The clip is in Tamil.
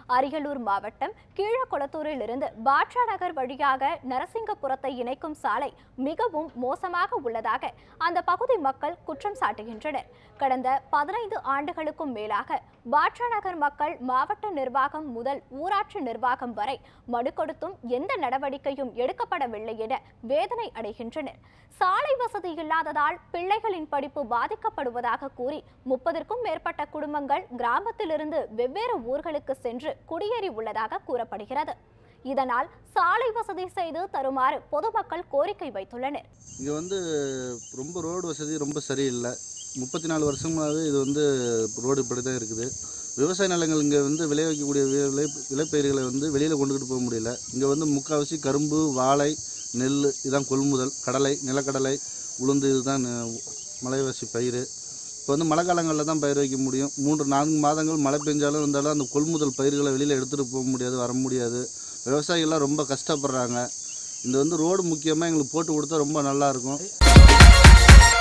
அரியலூர் மாவட்டம் கீழக்குளத்தூரில் இருந்து பாட்ஷா நகர் வழியாக நரசிங்கபுரத்தை இணைக்கும் சாலை மிகவும் மோசமாக உள்ளதாக அந்த பகுதி மக்கள் குற்றம் சாட்டுகின்றனர் கடந்த பதினைந்து ஆண்டுகளுக்கும் மேலாக பாட்ஷா நகர் மக்கள் மாவட்ட நிர்வாகம் முதல் ஊராட்சி நிர்வாகம் வரை மனு கொடுத்தும் எந்த நடவடிக்கையும் எடுக்கப்படவில்லை என வேதனை அடைகின்றனர் சாலை வசதி இல்லாததால் பிள்ளைகளின் படிப்பு பாதிக்கப்படுவதாக கூறி முப்பதற்கும் மேற்பட்ட குடும்பங்கள் கிராமத்திலிருந்து வெவ்வேறு ஊர்களுக்கு சென்று குடியேறி உள்ளதாக கூறப்படுகிறது இதனால் சாலை வசதி செய்து தருமாறு பொதுமக்கள் கோரிக்கை வைத்துள்ளனர் இங்கே வந்து ரொம்ப ரோடு வசதி ரொம்ப சரியில்லை முப்பத்தி நாலு வருஷமாகவே இது வந்து ரோடு இப்படி தான் இருக்குது விவசாய நிலங்கள் இங்கே வந்து விளைவிக்கக்கூடிய வி- விளை விளைப்பயிர்களை வந்து வெளியில் கொண்டுக்கிட்டு போக முடியல இங்கே வந்து முக்கால்வாசி கரும்பு வாழை நெல் இதான் கொள்முதல் கடலை நிலக்கடலை உளுந்து இதுதான் அஹ், மலைவாசி பயிர் இப்போ வந்து மழை காலங்களில் தான் பயிர் வைக்க முடியும் மூன்று நான்கு மாதங்கள் மழை பெஞ்சாலும் இருந்தாலும் அந்த கொள்முதல் பயிர்களை வெளியில் எடுத்துகிட்டு போக முடியாது வர முடியாது விவசாயிகள்லாம் ரொம்ப கஷ்டப்படுறாங்க இந்த வந்து ரோடு முக்கியமாக எங்களுக்கு போட்டு கொடுத்தா ரொம்ப நல்லாயிருக்கும்